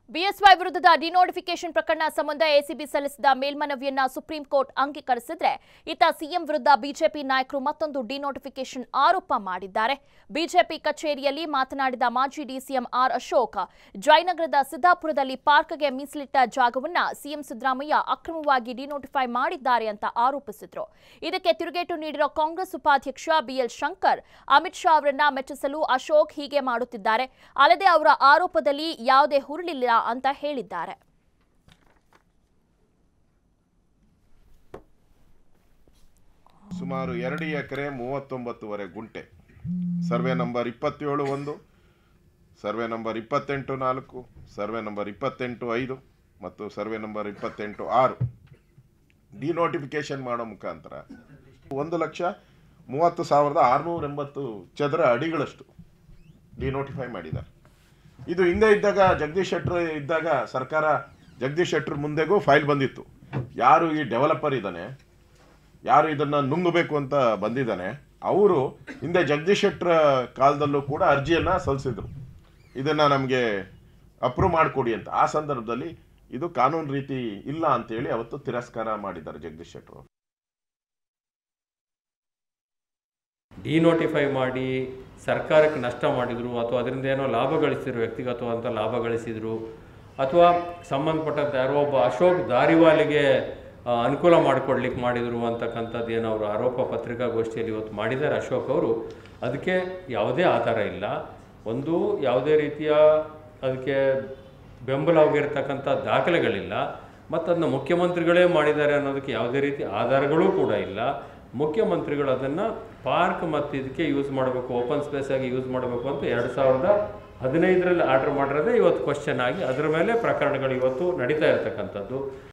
BSY ವಿರುದ್ಧದ denotification ಪ್ರಕರಣ ಸಂಬಂಧ ಎಸಿಬಿ ಸಲ್ಲಿಸಿದ ಮೇಲ್ಮನವಿಯನ್ನ ಸುಪ್ರೀಂ ಕೋರ್ಟ್ ಅಂಗೀಕರಿಸಿದ್ರೆ ಇತ್ತ ಸಿಎಂ ವಿರುದ್ಧ ಬಿಜೆಪಿ ನಾಯಕರು ಮತ್ತೊಂದು ಡಿನೋಟಿಫಿಕೇಶನ್ ಆರೋಪ ಮಾಡಿದ್ದಾರೆ ಬಿಜೆಪಿ ಕಚೇರಿಯಲ್ಲಿ ಮಾತನಾಡಿದ ಮಾಜಿ ಡಿಸಿಎಂ ಆರ್ ಅಶೋಕ್ ಜಯನಗರದ ಸಿದ್ದಾಪುರದಲ್ಲಿ ಪಾರ್ಕ್ಗೆ ಮೀಸಲಿಟ್ಟ ಜಾಗವನ್ನ ಸಿಎಂ ಸಿದ್ದರಾಮಯ್ಯ ಅಕ್ರಮವಾಗಿ ಡಿನೋಟಿಫೈ ಮಾಡಿದ್ದಾರೆ ಅಂತ ಆರೋಪಿಸಿದ್ರು ಇದಕ್ಕೆ ತಿರುಗೇಟು ನೀಡಿರೋ ಕಾಂಗ್ರೆಸ್ ಉಪಾಧ್ಯಕ್ಷ ಬಿಎಲ್ ಶಂಕರ್ ಅಮಿತ್ ಶಾ ಅವರನ್ನ ಮೆಚ್ಚಿಸಲು ಅಶೋಕ್ ಹೀಗೆ ಮಾಡುತ್ತಿದ್ದಾರೆ ಅಲ್ಲದೆ ಅವರ ಆರೋಪದಲ್ಲಿ ಯಾವುದೇ ಹುರುಳಿಲ್ಲ ಅಂತ ಹೇಳಿದ್ದಾರೆ ಸುಮಾರು ಎರಡು ಎಕರೆ ಮೂವತ್ತೊಂಬತ್ತುವರೆ ಗುಂಟೆ ಸರ್ವೆ ನಂಬರ್ ಇಪ್ಪತ್ತೇಳು ಒಂದು ಸರ್ವೆ ನಂಬರ್ ಇಪ್ಪತ್ತೆಂಟು ನಾಲ್ಕು ಸರ್ವೆ ನಂಬರ್ ಇಪ್ಪತ್ತೆಂಟು ಐದು ಮತ್ತು ಸರ್ವೆ ನಂಬರ್ ಇಪ್ಪತ್ತೆಂಟು ಆರು ಡಿನೋಟಿಫಿಕೇಶನ್ ಮಾಡೋ ಮುಖಾಂತರ ಒಂದು ಲಕ್ಷ ಮೂವತ್ತು ಸಾವಿರದ ಆರುನೂರ ಎಂಬತ್ತು ಚದರ ಅಡಿಗಳಷ್ಟು ಡಿನೋಟಿಫೈ ಮಾಡಿದ್ದಾರೆ ಇದು ಹಿಂದೆ ಇದ್ದಾಗ ಜಗದೀಶ್ ಶೆಟ್ಟರ್ ಇದ್ದಾಗ ಸರ್ಕಾರ ಜಗದೀಶ್ ಶೆಟ್ಟರ್ ಮುಂದೆಗೂ ಫೈಲ್ ಬಂದಿತ್ತು ಯಾರು ಈ ಡೆವಲಪರ್ ಇದ್ದಾನೆ ಯಾರು ಇದನ್ನ ನುಂಗಬೇಕು ಅಂತ ಬಂದಿದ್ದಾನೆ ಅವರು ಹಿಂದೆ ಜಗದೀಶ್ ಶೆಟ್ಟರ್ ಕಾಲದಲ್ಲೂ ಕೂಡ ಅರ್ಜಿಯನ್ನ ಸಲ್ಲಿಸಿದ್ರು ಇದನ್ನ ನಮಗೆ ಅಪ್ರೂವ್ ಮಾಡಿಕೊಡಿ ಅಂತ ಆ ಸಂದರ್ಭದಲ್ಲಿ ಇದು ಕಾನೂನು ರೀತಿ ಇಲ್ಲ ಅಂತೇಳಿ ಅವತ್ತು ತಿರಸ್ಕಾರ ಮಾಡಿದ್ದಾರೆ ಜಗದೀಶ್ ಶೆಟ್ಟರ್ ಅವರು. ಡಿನೋಟಿಫೈ ಮಾಡಿ ಸರ್ಕಾರಕ್ಕೆ ನಷ್ಟ ಮಾಡಿದರು ಅಥವಾ ಅದರಿಂದ ಏನೋ ಲಾಭ ಗಳಿಸಿದ್ರು ವ್ಯಕ್ತಿಗತವಾದಂಥ ಲಾಭ ಗಳಿಸಿದರು ಅಥವಾ ಸಂಬಂಧಪಟ್ಟಂಥ ಯಾರೋ ಒಬ್ಬ ಅಶೋಕ್ ದಾರಿವಾಲಿಗೆ ಆ, ಅನುಕೂಲ ಮಾಡಿಕೊಡ್ಲಿಕ್ಕೆ ಮಾಡಿದರು ಅಂತಕ್ಕಂಥದ್ದು ಏನು ಅವರು ಆರೋಪ ಪತ್ರಿಕಾಗೋಷ್ಠಿಯಲ್ಲಿ ಇವತ್ತು ಮಾಡಿದ್ದಾರೆ ಅಶೋಕ್ ಅವರು ಅದಕ್ಕೆ ಯಾವುದೇ ಆಧಾರ ಇಲ್ಲ ಒಂದು ಯಾವುದೇ ರೀತಿಯ ಅದಕ್ಕೆ ಬೆಂಬಲವಾಗಿರ್ತಕ್ಕಂಥ ದಾಖಲೆಗಳಿಲ್ಲ ಮತ್ತು ಅದನ್ನ ಮುಖ್ಯಮಂತ್ರಿಗಳೇ ಮಾಡಿದ್ದಾರೆ ಅನ್ನೋದಕ್ಕೆ ಯಾವುದೇ ರೀತಿ ಆಧಾರಗಳೂ ಕೂಡ ಇಲ್ಲ ಮುಖ್ಯಮಂತ್ರಿಗಳು ಅದನ್ನು ಪಾರ್ಕ್ ಮತ್ತು ಇದಕ್ಕೆ ಯೂಸ್ ಮಾಡಬೇಕು ಓಪನ್ ಸ್ಪೇಸ್ ಆಗಿ ಯೂಸ್ ಮಾಡಬೇಕು ಅಂತ ಎರಡು ಸಾವಿರದ ಹದಿನೈದರಲ್ಲಿ ಆರ್ಡರ್ ಮಾಡಿರೋದೇ ಇವತ್ತು ಕ್ವಶನ್ ಆಗಿ ಅದರ ಮೇಲೆ ಪ್ರಕರಣಗಳು ಇವತ್ತು ನಡೀತಾ ಇರತಕ್ಕಂಥದ್ದು